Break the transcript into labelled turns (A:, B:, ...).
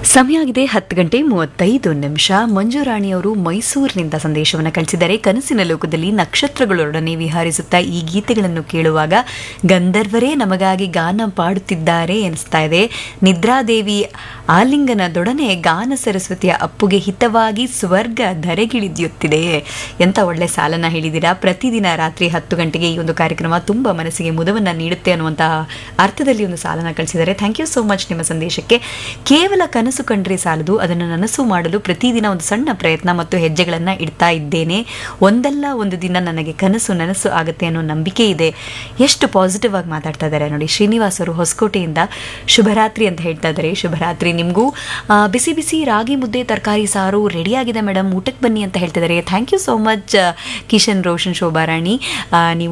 A: ಸಮಯ ಆಗಿದೆ ಹತ್ತು ಗಂಟೆ ಮೂವತ್ತೈದು ನಿಮಿಷ ಮಂಜುರಾಣಿಯವರು ಮೈಸೂರಿನಿಂದ ಸಂದೇಶವನ್ನು ಕಳಿಸಿದ್ದಾರೆ ಕನಸಿನ ಲೋಕದಲ್ಲಿ ನಕ್ಷತ್ರಗಳೊಡನೆ ವಿಹಾರಿಸುತ್ತಾ ಈ ಗೀತೆಗಳನ್ನು ಕೇಳುವಾಗ ಗಂಧರ್ವರೇ ನಮಗಾಗಿ ಗಾನ ಪಾಡುತ್ತಿದ್ದಾರೆ ಎನಿಸ್ತಾ ಇದೆ ನಿದ್ರಾದೇವಿ ಆಲಿಂಗನದೊಡನೆ ಗಾನ ಸರಸ್ವತಿಯ ಅಪ್ಪುಗೆ ಹಿತವಾಗಿ ಸ್ವರ್ಗ ಧರೆಗಿಳಿದ್ಯುತ್ತಿದೆ ಎಂತ ಒಳ್ಳೆ ಸಾಲನ ಹೇಳಿದ್ದೀರಾ ಪ್ರತಿದಿನ ರಾತ್ರಿ ಹತ್ತು ಗಂಟೆಗೆ ಈ ಒಂದು ಕಾರ್ಯಕ್ರಮ ತುಂಬ ಮನಸ್ಸಿಗೆ ಮುದವನ್ನು ನೀಡುತ್ತೆ ಅನ್ನುವಂತಹ ಅರ್ಥದಲ್ಲಿ ಒಂದು ಸಾಲನ ಕಳಿಸಿದ್ದಾರೆ ಥ್ಯಾಂಕ್ ಯು ಸೋ ಮಚ್ ನಿಮ್ಮ ಸಂದೇಶಕ್ಕೆ ಕೇವಲ ಕನಸು ಕಂಡ್ರೆ ಸಾಲದು ಅದನ್ನು ನನಸು ಮಾಡಲು ಪ್ರತಿದಿನ ಒಂದು ಸಣ್ಣ ಪ್ರಯತ್ನ ಮತ್ತು ಹೆಜ್ಜೆಗಳನ್ನು ಇಡ್ತಾ ಇದ್ದೇನೆ ಒಂದಲ್ಲ ಒಂದು ದಿನ ನನಗೆ ಕನಸು ನನಸು ಆಗುತ್ತೆ ಅನ್ನೋ ನಂಬಿಕೆ ಇದೆ ಎಷ್ಟು ಪಾಸಿಟಿವ್ ಆಗಿ ಮಾತಾಡ್ತಾ ಇದ್ದಾರೆ ನೋಡಿ ಶ್ರೀನಿವಾಸ್ ಅವರು ಹೊಸಕೋಟೆಯಿಂದ ಶುಭರಾತ್ರಿ ಅಂತ ಹೇಳ್ತಾ ಇದ್ದಾರೆ ಶುಭರಾತ್ರಿ ನಿಮಗೂ ಆ, ಬಿಸಿ ಬಿಸಿ ರಾಗಿ ಮುದ್ದೆ ತರಕಾರಿ ಸಾರು ರೆಡಿಯಾಗಿದೆ ಮೇಡಮ್ ಊಟಕ್ಕೆ ಬನ್ನಿ ಅಂತ ಹೇಳ್ತಿದ್ದಾರೆ thank you so much Kishan Roshan Shobharani ಆ, ನೀವು